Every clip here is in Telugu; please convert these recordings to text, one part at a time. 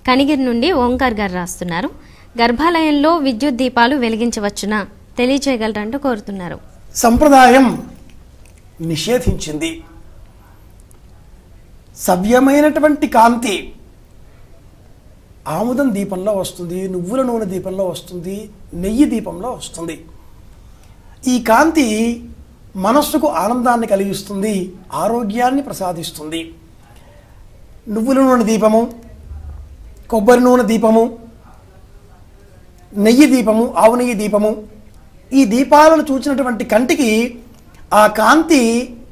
కనిగిరి నుండి ఓంకార్ గారు రాస్తున్నారు గర్భాలయంలో విద్యుత్ దీపాలు వెలిగించవచ్చునా తెలియచేయగలరంటూ కోరుతున్నారు సంప్రదాయం నిషేధించింది సవ్యమైనటువంటి కాంతి ఆముదం దీపంలో వస్తుంది నువ్వుల నూనె దీపంలో వస్తుంది నెయ్యి దీపంలో వస్తుంది ఈ కాంతి మనస్సుకు ఆనందాన్ని కలిగిస్తుంది ఆరోగ్యాన్ని ప్రసాదిస్తుంది నువ్వుల నూనె దీపము కొబ్బరి నూనె దీపము నెయ్యి దీపము ఆవు నెయ్యి దీపము ఈ దీపాలను చూసినటువంటి కంటికి ఆ కాంతి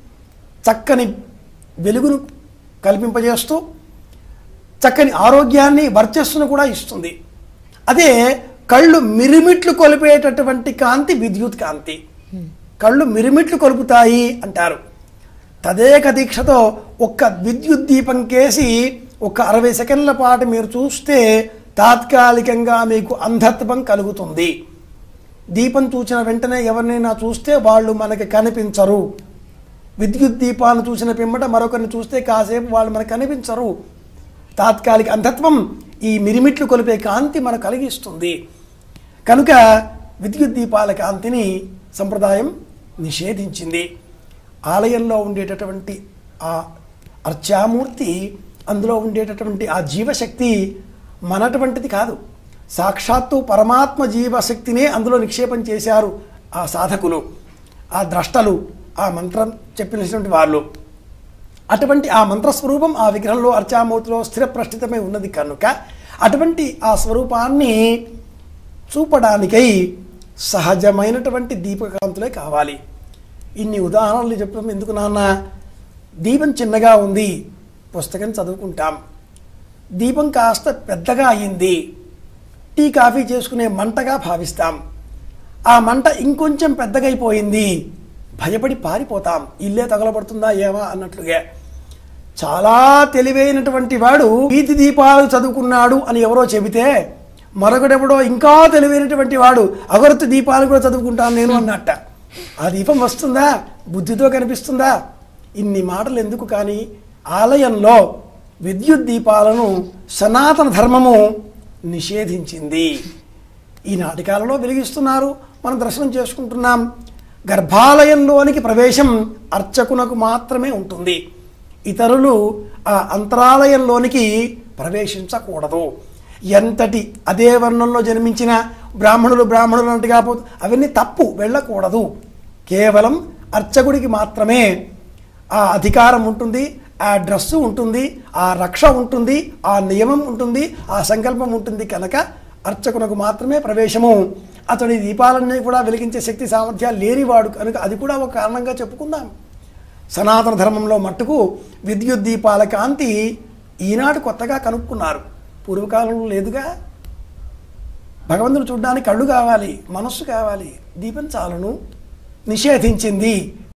చక్కని వెలుగును కల్పింపజేస్తూ చక్కని ఆరోగ్యాన్ని వర్చస్సును కూడా ఇస్తుంది అదే కళ్ళు మిరిమిట్లు కొలిపేటటువంటి కాంతి విద్యుత్ కాంతి కళ్ళు మిరిమిట్లు కొలుపుతాయి అంటారు తదేక దీక్షతో ఒక్క విద్యుత్ దీపం కేసి ఒక అరవై సెకండ్ల పాటు మీరు చూస్తే తాత్కాలికంగా మీకు అంధత్వం కలుగుతుంది దీపం చూసిన వెంటనే ఎవరినైనా చూస్తే వాళ్ళు మనకి కనిపించరు విద్యుత్ దీపాన్ని చూసిన పిమ్మట మరొకరిని చూస్తే కాసేపు వాళ్ళు మనకు కనిపించరు తాత్కాలిక అంధత్వం ఈ మిరిమిట్లు కొలిపే కాంతి మనకు కలిగిస్తుంది కనుక విద్యుత్ దీపాల కాంతిని సంప్రదాయం నిషేధించింది ఆలయంలో ఉండేటటువంటి ఆ అర్చామూర్తి అందులో ఉండేటటువంటి ఆ జీవశక్తి మనటువంటిది కాదు సాక్షాత్తు పరమాత్మ జీవశక్తినే అందులో నిక్షేపం చేశారు ఆ సాధకులు ఆ ద్రష్టలు ఆ మంత్రం చెప్పినటువంటి వాళ్ళు అటువంటి ఆ మంత్రస్వరూపం ఆ విగ్రహంలో అర్చామూర్తిలో స్థిరప్రష్ఠితమై ఉన్నది కనుక అటువంటి ఆ స్వరూపాన్ని చూపడానికై సహజమైనటువంటి దీపకాంతులే కావాలి ఇన్ని ఉదాహరణలు చెప్పడం ఎందుకు నాన్న దీపం చిన్నగా ఉంది పుస్తకం చదువుకుంటాం దీపం కాస్త పెద్దగా అయ్యింది టీ కాఫీ చేసుకునే మంటగా భావిస్తాం ఆ మంట ఇంకొంచెం పెద్దగైపోయింది భయపడి పారిపోతాం ఇల్లే తగలబడుతుందా ఏమా అన్నట్లుగా చాలా తెలివైనటువంటి వాడు వీధి దీపాలు చదువుకున్నాడు అని ఎవరో చెబితే మరొకడెవడో ఇంకా తెలివైనటువంటి వాడు అగరత్తు దీపాలు కూడా చదువుకుంటాను నేను అన్నట్ట ఆ దీపం వస్తుందా బుద్ధితో కనిపిస్తుందా ఇన్ని మాటలు ఎందుకు కానీ ఆలయంలో విద్యుత్ దీపాలను సనాతన ధర్మము నిషేధించింది ఈనాటి కాలంలో వెలిగిస్తున్నారు మనం దర్శనం చేసుకుంటున్నాం గర్భాలయంలోనికి ప్రవేశం అర్చకునకు మాత్రమే ఉంటుంది ఇతరులు ఆ అంతరాలయంలోనికి ప్రవేశించకూడదు ఎంతటి అదే వర్ణంలో జన్మించిన బ్రాహ్మణులు బ్రాహ్మణులు అన్నట్టుగా పో అవన్నీ తప్పు వెళ్ళకూడదు కేవలం అర్చకుడికి మాత్రమే ఆ అధికారం ఉంటుంది ఆ డ్రెస్సు ఉంటుంది ఆ రక్ష ఉంటుంది ఆ నియమం ఉంటుంది ఆ సంకల్పం ఉంటుంది కనుక అర్చకునకు మాత్రమే ప్రవేశము అతడి దీపాలన్నీ కూడా వెలిగించే శక్తి సామర్థ్యాలు లేనివాడు కనుక అది కూడా ఒక కారణంగా చెప్పుకుందాం సనాతన ధర్మంలో మట్టుకు విద్యుత్ దీపాల కాంతి ఈనాడు కొత్తగా కనుక్కున్నారు పూర్వకాలంలో లేదుగా భగవంతుని చూడడానికి కళ్ళు కావాలి మనస్సు కావాలి దీపం చాలును నిషేధించింది